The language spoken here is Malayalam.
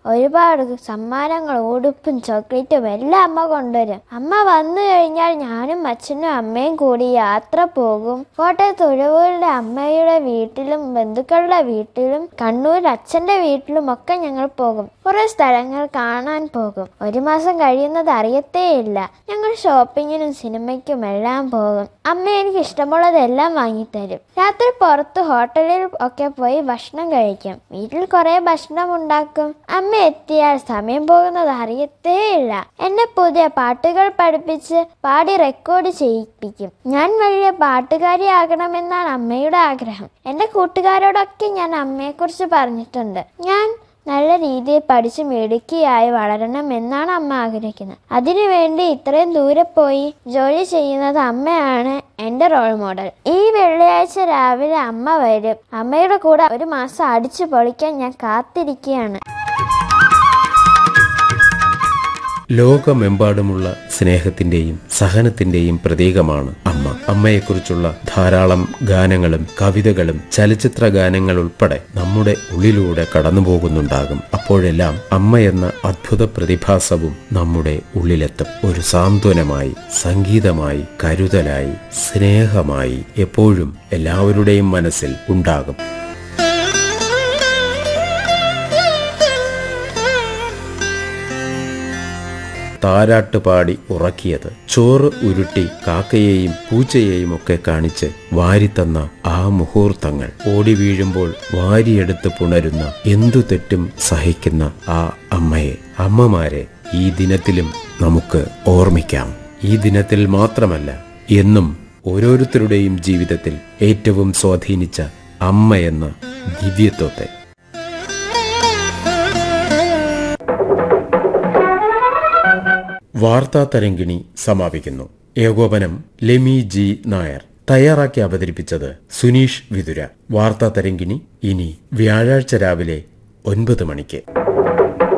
ഒരുപാട് സമ്മാനങ്ങൾ ഉടുപ്പും ചോക്ലേറ്റും എല്ലാം അമ്മ കൊണ്ടുവരും അമ്മ വന്നു കഴിഞ്ഞാൽ ഞാനും അച്ഛനും അമ്മയും കൂടി യാത്ര പോകും കോട്ടയത്ത് ഉഴവൂരിലെ അമ്മയുടെ വീട്ടിലും ബന്ധുക്കളുടെ വീട്ടിലും കണ്ണൂർ അച്ഛന്റെ വീട്ടിലും ഒക്കെ ഞങ്ങൾ പോകും കുറെ സ്ഥലങ്ങൾ കാണാൻ പോകും ഒരു മാസം കഴിയുന്നത് അറിയത്തേയില്ല ഞങ്ങൾ ഷോപ്പിങ്ങിനും സിനിമയ്ക്കും എല്ലാം പോകും അമ്മ എനിക്ക് ഇഷ്ടമുള്ളതെല്ലാം വാങ്ങിത്തരും രാത്രി പുറത്ത് ഹോട്ടലിൽ ഒക്കെ പോയി ഭക്ഷണം കഴിക്കും വീട്ടിൽ കുറെ ഭക്ഷണം ഉണ്ടാക്കും അമ്മ എത്തിയാൽ സമയം പോകുന്നത് അറിയത്തേയില്ല എന്നെ പുതിയ പാട്ടുകൾ പഠിപ്പിച്ച് പാടി റെക്കോർഡ് ചെയ്യിപ്പിക്കും ഞാൻ വലിയ പാട്ടുകാരിയാകണമെന്നാണ് അമ്മയുടെ ആഗ്രഹം എൻ്റെ കൂട്ടുകാരോടൊക്കെ ഞാൻ അമ്മയെക്കുറിച്ച് പറഞ്ഞിട്ടുണ്ട് ഞാൻ നല്ല രീതിയിൽ പഠിച്ച് മിടുക്കിയായി വളരണം എന്നാണ് അമ്മ ആഗ്രഹിക്കുന്നത് അതിനുവേണ്ടി ഇത്രയും ദൂരെ പോയി ജോലി ചെയ്യുന്നത് അമ്മയാണ് എൻ്റെ റോൾ മോഡൽ ഈ വെള്ളിയാഴ്ച രാവിലെ അമ്മ വരും അമ്മയുടെ കൂടെ ഒരു മാസം അടിച്ചു പൊളിക്കാൻ ഞാൻ കാത്തിരിക്കുകയാണ് ലോകമെമ്പാടുമുള്ള സ്നേഹത്തിന്റെയും സഹനത്തിന്റെയും പ്രതീകമാണ് അമ്മ അമ്മയെക്കുറിച്ചുള്ള ധാരാളം ഗാനങ്ങളും കവിതകളും ചലച്ചിത്ര ഗാനങ്ങൾ ഉൾപ്പെടെ നമ്മുടെ ഉള്ളിലൂടെ കടന്നുപോകുന്നുണ്ടാകും അപ്പോഴെല്ലാം അമ്മ എന്ന അദ്ഭുത പ്രതിഭാസവും നമ്മുടെ ഉള്ളിലെത്തും ഒരു സാന്ത്വനമായി സംഗീതമായി കരുതലായി സ്നേഹമായി എപ്പോഴും എല്ലാവരുടെയും മനസ്സിൽ ഉണ്ടാകും താരാട്ട് പാടി ഉറക്കിയത് ചോറ് ഉരുട്ടി കാക്കയെയും പൂച്ചയെയും ഒക്കെ കാണിച്ച് വാരിത്തന്ന ആ മുഹൂർത്തങ്ങൾ ഓടി വീഴുമ്പോൾ വാരിയെടുത്ത് പുണരുന്ന എന്തു തെറ്റും സഹിക്കുന്ന ആ അമ്മയെ അമ്മമാരെ ഈ ദിനത്തിലും നമുക്ക് ഓർമ്മിക്കാം ഈ ദിനത്തിൽ മാത്രമല്ല എന്നും ഓരോരുത്തരുടെയും ജീവിതത്തിൽ ഏറ്റവും സ്വാധീനിച്ച അമ്മ എന്ന ദിവ്യത്വത്തെ വാർത്താ തരങ്കിണി സമാപിക്കുന്നു ഏകോപനം ലെമി ജി നായർ തയ്യാറാക്കി അവതരിപ്പിച്ചത് സുനീഷ് വിതുര വാർത്താ തരങ്കിണി ഇനി വ്യാഴാഴ്ച രാവിലെ ഒൻപത് മണിക്ക്